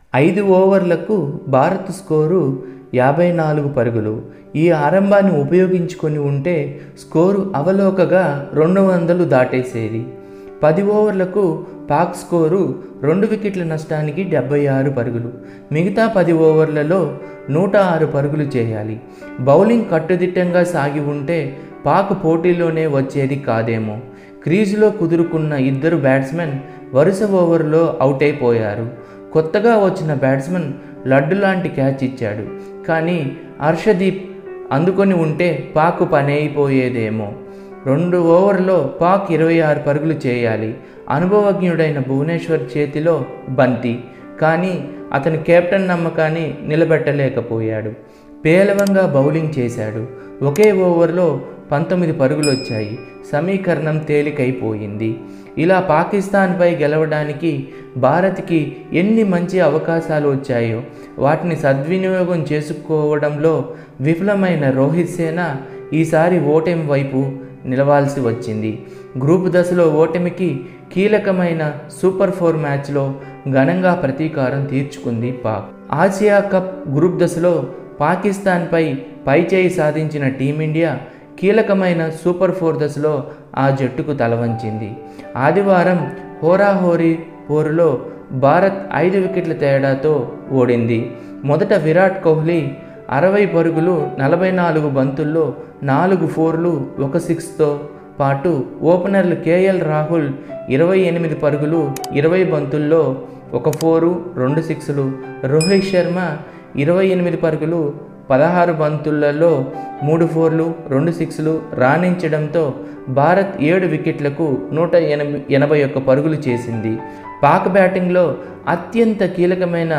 ఐదు ఓవర్లకు భారత్ స్కోరు యాభై నాలుగు పరుగులు ఈ ఆరంభాన్ని ఉపయోగించుకొని ఉంటే స్కోరు అవలోకగా రెండు వందలు దాటేసేది పది ఓవర్లకు పాక్ స్కోరు రెండు వికెట్ల నష్టానికి డెబ్బై ఆరు పరుగులు మిగతా పది ఓవర్లలో నూట ఆరు పరుగులు చేయాలి బౌలింగ్ కట్టుదిట్టంగా సాగి ఉంటే పాక్ పోటీలోనే వచ్చేది కాదేమో క్రీజులో కుదురుకున్న ఇద్దరు బ్యాట్స్మెన్ వరుస ఓవర్లో అవుట్ అయిపోయారు కొత్తగా వచ్చిన బ్యాట్స్మెన్ లడ్డు లాంటి క్యాచ్ ఇచ్చాడు కానీ హర్షదీప్ అందుకొని ఉంటే పాక్ పని అయిపోయేదేమో రెండు ఓవర్లో పాక్ ఇరవై ఆరు పరుగులు చేయాలి అనుభవజ్ఞుడైన భువనేశ్వర్ చేతిలో బంతి కానీ అతని కెప్టెన్ నమ్మకాన్ని నిలబెట్టలేకపోయాడు పేలవంగా బౌలింగ్ చేశాడు ఒకే ఓవర్లో పంతొమ్మిది పరుగులు వచ్చాయి సమీకరణం తేలికైపోయింది ఇలా పాకిస్తాన్పై గెలవడానికి భారత్కి ఎన్ని మంచి అవకాశాలు వచ్చాయో వాటిని సద్వినియోగం చేసుకోవడంలో విఫలమైన రోహిత్ సేన ఈసారి ఓటమి వైపు నిలవాల్సి వచ్చింది గ్రూప్ దశలో ఓటమికి కీలకమైన సూపర్ ఫోర్ మ్యాచ్లో ఘనంగా ప్రతీకారం తీర్చుకుంది పాక్ ఆసియా కప్ గ్రూప్ దశలో పాకిస్తాన్పై పైచేయి సాధించిన టీమిండియా కీలకమైన సూపర్ ఫోర్ దశలో ఆ జట్టుకు తలవంచింది ఆదివారం హోరాహోరీ పోరులో భారత్ ఐదు వికెట్ల తేడాతో ఓడింది మొదట విరాట్ కోహ్లీ అరవై పరుగులు నలభై నాలుగు బంతుల్లో నాలుగు ఫోర్లు ఒక సిక్స్తో పాటు ఓపెనర్లు కేఎల్ రాహుల్ ఇరవై ఎనిమిది పరుగులు ఇరవై బంతుల్లో ఒక ఫోరు రెండు సిక్స్లు రోహిత్ శర్మ ఇరవై ఎనిమిది పరుగులు పదహారు బంతులలో మూడు ఫోర్లు రెండు సిక్స్లు రాణించడంతో భారత్ ఏడు వికెట్లకు నూట ఎనభై ఎనభై ఒక్క పరుగులు చేసింది పాక్ బ్యాటింగ్లో అత్యంత కీలకమైన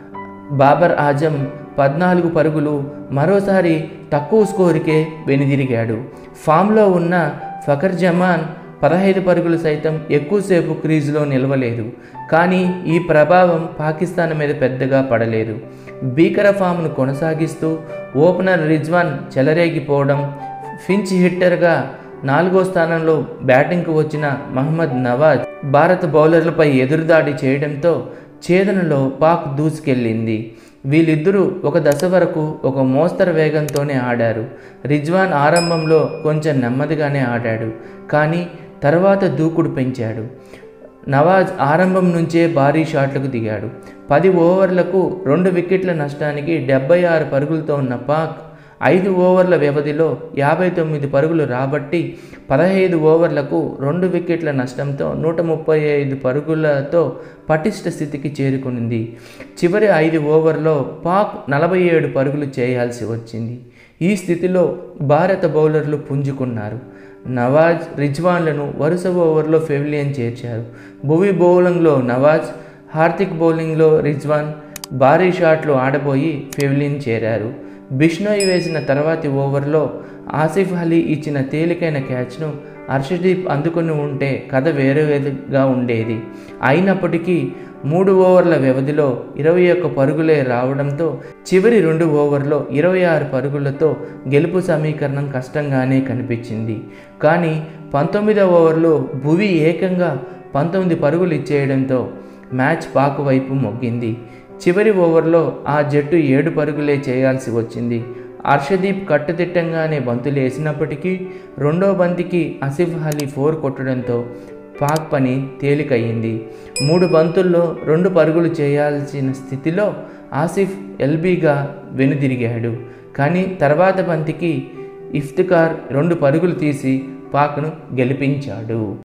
బాబర్ ఆజం పద్నాలుగు పరుగులు మరోసారి తక్కువ స్కోరుకే వెనుదిరిగాడు ఫామ్లో ఉన్న ఫకర్ జమాన్ పదహైదు పరుగులు సైతం ఎక్కువసేపు క్రీజులో నిలవలేదు కానీ ఈ ప్రభావం పాకిస్తాన్ మీద పెద్దగా పడలేదు భీకర ఫామ్ను కొనసాగిస్తూ ఓపెనర్ రిజ్వాన్ చెలరేగిపోవడం ఫించ్ హిట్టర్గా నాలుగో స్థానంలో బ్యాటింగ్కు వచ్చిన మహమ్మద్ నవాజ్ భారత బౌలర్లపై ఎదురుదాడి చేయడంతో ఛేదనలో పాక్ దూసుకెళ్ళింది వీళ్ళిద్దరూ ఒక దశ వరకు ఒక మోస్తరు వేగంతోనే ఆడారు రిజ్వాన్ ఆరంభంలో కొంచెం నెమ్మదిగానే ఆడాడు కానీ తర్వాత దూకుడు పెంచాడు నవాజ్ ఆరంభం నుంచే భారీ షాట్లకు దిగాడు పది ఓవర్లకు రెండు వికెట్ల నష్టానికి డెబ్బై ఆరు పరుగులతో ఉన్న పాక్ ఐదు ఓవర్ల వ్యవధిలో యాభై తొమ్మిది పరుగులు రాబట్టి పదహైదు ఓవర్లకు రెండు వికెట్ల నష్టంతో నూట ముప్పై ఐదు పరుగులతో పటిష్ట స్థితికి చేరుకునింది చివరి ఐదు ఓవర్లో పాక్ నలభై ఏడు పరుగులు చేయాల్సి వచ్చింది ఈ స్థితిలో భారత బౌలర్లు పుంజుకున్నారు నవాజ్ రిజ్వాన్లను వరుస ఓవర్లో ఫెవిలియన్ చేర్చారు భువి బౌలింగ్లో నవాజ్ హార్దిక్ బౌలింగ్లో రిజ్వాన్ భారీ షాట్లు ఆడబోయి ఫెవిలియన్ చేరారు బిష్నోయ్ వేసిన తర్వాతి ఓవర్లో ఆసిఫ్ అలీ ఇచ్చిన తేలికైన క్యాచ్ను హర్షదీప్ అందుకుని ఉంటే కథ వేరేగా ఉండేది అయినప్పటికీ మూడు ఓవర్ల వ్యవధిలో ఇరవై ఒక్క పరుగులే రావడంతో చివరి రెండు ఓవర్లో ఇరవై ఆరు పరుగులతో గెలుపు సమీకరణం కష్టంగానే కనిపించింది కానీ పంతొమ్మిదవ ఓవర్లో భువి ఏకంగా పంతొమ్మిది పరుగులు ఇచ్చేయడంతో మ్యాచ్ పాకు వైపు మొగ్గింది చివరి ఓవర్లో ఆ జట్టు ఏడు పరుగులే చేయాల్సి వచ్చింది హర్షదీప్ కట్టుదిట్టంగానే బంతులు వేసినప్పటికీ రెండో బంతికి ఆసిఫ్ అలీ ఫోర్ కొట్టడంతో పాక్ పని తేలికయ్యింది మూడు బంతుల్లో రెండు పరుగులు చేయాల్సిన స్థితిలో ఆసిఫ్ ఎల్బీగా వెనుదిరిగాడు కానీ తర్వాత బంతికి ఇఫ్తికార్ రెండు పరుగులు తీసి పాక్ను గెలిపించాడు